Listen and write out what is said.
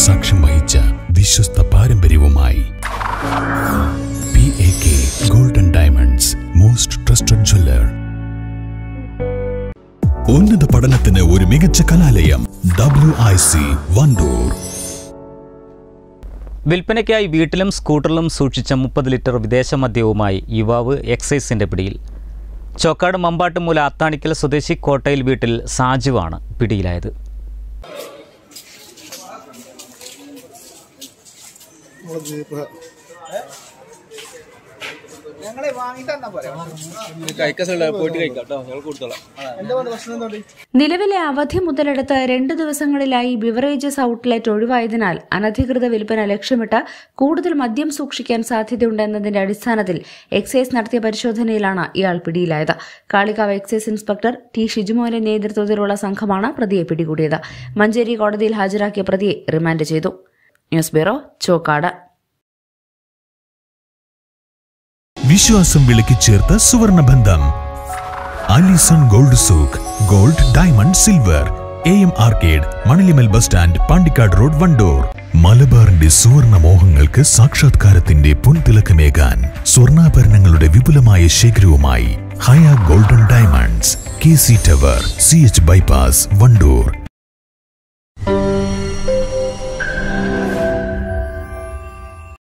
സാക്ഷ്യം വഹിച്ച വിശ്വസ്ത പാരമ്പര്യവുമായി P A K golden diamonds most trusted jeweller ഉന്നത പഠനത്തിന് ഒരു മികച്ച കലാലയം ഡബ്ല്യു ഐ സി വണ്ടൂർ വിൽപ്പനയ്ക്കായി വീട്ടിലും സ്കൂട്ടറിലും സൂക്ഷിച്ച മുപ്പത് ലിറ്റർ വിദേശ മദ്യവുമായി യുവാവ് എക്സൈസിന്റെ പിടിയിൽ ചോക്കാട് മമ്പാട്ടുമൂല അത്താണിക്കൽ സ്വദേശി കോട്ടയിൽ വീട്ടിൽ സാജുവാണ് പിടിയിലായത് ഞങ്ങളെ വാങ്ങി തന്നാ പോരെ പോയിട്ട് കഴിക്കാം കേട്ടോ ഞങ്ങൾ കൊടുത്തോളാം എന്താ പ്രശ്നം എന്തുകൊണ്ട് നിലവിലെ അവധി മുതലെടുത്ത് രണ്ട് ദിവസങ്ങളിലായി ബിവറേജസ് ഔട്ട്ലെറ്റ് ഒഴിവായതിനാൽ അനധികൃത വിൽപ്പന ലക്ഷ്യമിട്ട് കൂടുതൽ മദ്യം സൂക്ഷിക്കാൻ സാധ്യതയുണ്ടെന്നതിന്റെ അടിസ്ഥാനത്തിൽ എക്സൈസ് നടത്തിയ പരിശോധനയിലാണ് ഇയാൾ പിടിയിലായത് കാളികാവ് എക്സൈസ് ഇൻസ്പെക്ടർ ടി ഷിജുമോന്റെ നേതൃത്വത്തിലുള്ള സംഘമാണ് പ്രതിയെ പിടികൂടിയത് മഞ്ചേരി കോടതിയിൽ ഹാജരാക്കിയ പ്രതിയെ റിമാൻഡ് ചെയ്തു ന്യൂസ് ബ്യൂറോ ചോക്കാട് വിശ്വാസം വിളക്കി ചേർത്ത സുവർണ ബന്ധം Alison gold souk gold diamond silver A M arcade Manalimal bus stand Pandikkad road Wandoor മലബാറിന്റെ സുവർണ മോഹങ്ങൾക്ക് സാക്ഷാത്കാരത്തിന്റെ പൊൻതിളക്കമേകാൻ സ്വർണ്ണാഭരണങ്ങളുടെ വിപുലമായ ശേഖരവുമായി Haya golden diamonds K C tower C H bypass Wandoor